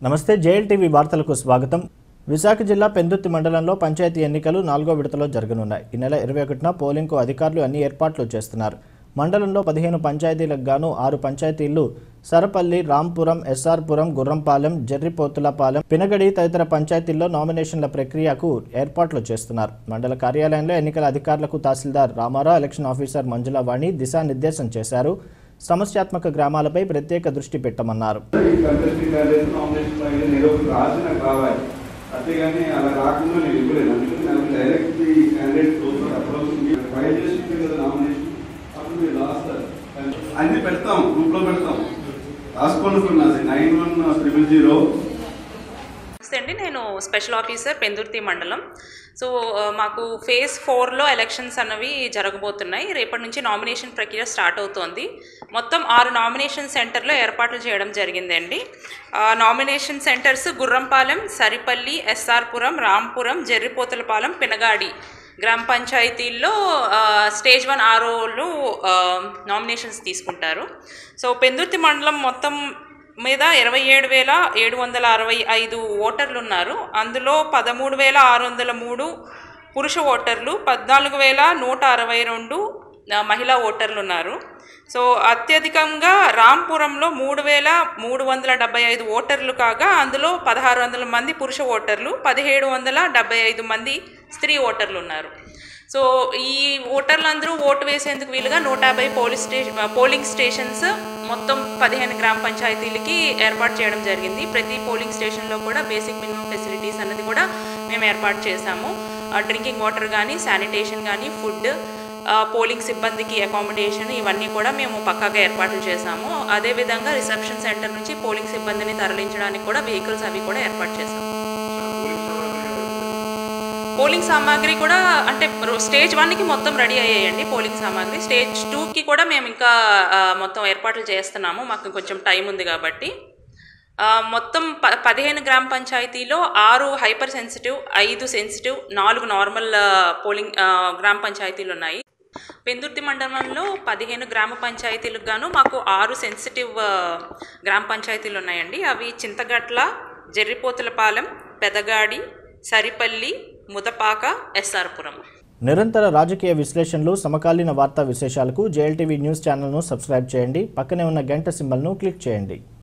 నమస్తే JL TV వార్తలకు స్వాగతం విశాఖ జిల్లా పెందుర్తి మండలంలో పంచాయతీ ఎన్నికలు నాలుగో విడతలో జరగనున్నాయి ఈ నెల ఇరవై ఒకటిన పోలింగ్కు అధికారులు అన్ని ఏర్పాట్లు చేస్తున్నారు మండలంలో పదిహేను పంచాయతీలకు గాను ఆరు పంచాయతీలు సరపల్లి రాంపురం ఎస్ఆర్పురం గుర్రంపాలెం జర్రిపోతులపాలెం పినగడి తదితర పంచాయతీల్లో నామినేషన్ల ప్రక్రియకు ఏర్పాట్లు చేస్తున్నారు మండల కార్యాలయంలో ఎన్నికల అధికారులకు తహసీల్దార్ రామారావు ఎలక్షన్ ఆఫీసర్ మంజులవాణి దిశానిర్దేశం చేశారు సమస్యాత్మక గ్రామాలపై ప్రత్యేక దృష్టి పెట్టమన్నారు ఈ కంటెస్టింగ్ క్యాండిడేట్ నామినేషన్ ఫైల్ నేను ఒకటి రాసి నాకు రావాలి అంతేగాని అలా రాకుండా నేను ఇవ్వలేదు అందుకని నాకు డైరెక్ట్ ఈ క్యాండిడేట్ చూస్తారు అప్రోచ్ మీరు ఫైల్ చేసి ఇచ్చారు కదా నామినేషన్ అప్పుడు మీరు రాస్తారు అన్ని పెడతాం గ్రూప్ లో పెడతాం రాసుకోనుకున్నది నైన్ వన్ ట్రిపుల్ జీరో నమస్తే అండి నేను స్పెషల్ ఆఫీసర్ పెందుర్తి మండలం సో ఆ, మాకు ఫేజ్ ఫోర్లో ఎలక్షన్స్ అన్నవి జరగబోతున్నాయి రేపటి నుంచి నామినేషన్ ప్రక్రియ స్టార్ట్ అవుతోంది మొత్తం ఆరు నామినేషన్ సెంటర్లో ఏర్పాట్లు చేయడం జరిగిందండి ఆ, నామినేషన్ సెంటర్స్ గుర్రంపాలెం సరిపల్లి ఎస్ఆర్పురం రాంపురం జర్రిపోతలపాలెం పినగాడి గ్రామ పంచాయతీల్లో ఆ, స్టేజ్ వన్ ఆర్ఓలు ఆ, నామినేషన్స్ తీసుకుంటారు సో పెందుర్తి మండలం మొత్తం మీద ఇరవై ఏడు వేల ఏడు వందల అరవై ఐదు ఓటర్లు ఉన్నారు అందులో పదమూడు వేల ఆరు వందల మూడు పురుష ఓటర్లు పద్నాలుగు వేల నూట అరవై రెండు ఆ, మహిళా ఓటర్లు ఉన్నారు సో అత్యధికంగా రాంపురంలో మూడు వేల మూడు వందల డెబ్బై ఐదు ఓటర్లు కాగా అందులో పదహారు వందల మంది పురుష ఓటర్లు పదిహేడు వందల డెబ్బై ఐదు మంది స్త్రీ ఓటర్లు ఉన్నారు సో ఈ ఓటర్లందరూ ఓటు వేసేందుకు వీలుగా నూట యాభై పోలీస్ స్టేషన్ పోలింగ్ స్టేషన్స్ మొత్తం పదిహేను గ్రామ పంచాయతీలకి ఏర్పాటు చేయడం జరిగింది ప్రతి పోలింగ్ స్టేషన్లో కూడా బేసిక్ మినిమం ఫెసిలిటీస్ అన్నది కూడా మేము ఏర్పాటు చేశాము డ్రింకింగ్ వాటర్ కానీ శానిటేషన్ కానీ ఫుడ్ పోలింగ్ సిబ్బందికి అకామిడేషన్ ఇవన్నీ కూడా మేము పక్కాగా ఏర్పాట్లు చేశాము అదేవిధంగా రిసెప్షన్ సెంటర్ నుంచి పోలింగ్ సిబ్బందిని తరలించడానికి కూడా వెహికల్స్ అవి కూడా ఏర్పాటు చేశాము పోలింగ్ సామాగ్రి కూడా అంటే రో- స్టేజ్ వన్కి మొత్తం రెడీ అయ్యాయండి పోలింగ్ సామాగ్రి స్టేజ్ టూకి కూడా మేము ఇంకా ఆ, మొత్తం ఏర్పాట్లు చేస్తున్నాము మాకు కొంచెం టైం ఉంది కాబట్టి ఆ, మొత్తం ప పదిహేను గ్రామ పంచాయతీలో ఆరు హైపర్ సెన్సిటివ్ ఐదు సెన్సిటివ్ నాలుగు నార్మల్ ఆ, పోలింగ్ ఆ, గ్రామ పంచాయతీలు ఉన్నాయి పెందుర్తి మండలంలో పదిహేను గ్రామ పంచాయతీలకు గాను మాకు ఆరు సెన్సిటివ్ ఆ, గ్రామ పంచాయతీలు ఉన్నాయండి అవి చింతగట్ల జర్రిపోతులపాలెం పెదగాడి సరిపల్లి ముదపాక ఎస్ఆర్పురం నిరంతర రాజకీయ విశ్లేషణలు సమకాలీన వార్తా విశేషాలకు జేఎల్టీవీ న్యూస్ ఛానల్ను సబ్స్క్రైబ్ చేయండి పక్కనే ఉన్న గంట సింబల్ను క్లిక్ చేయండి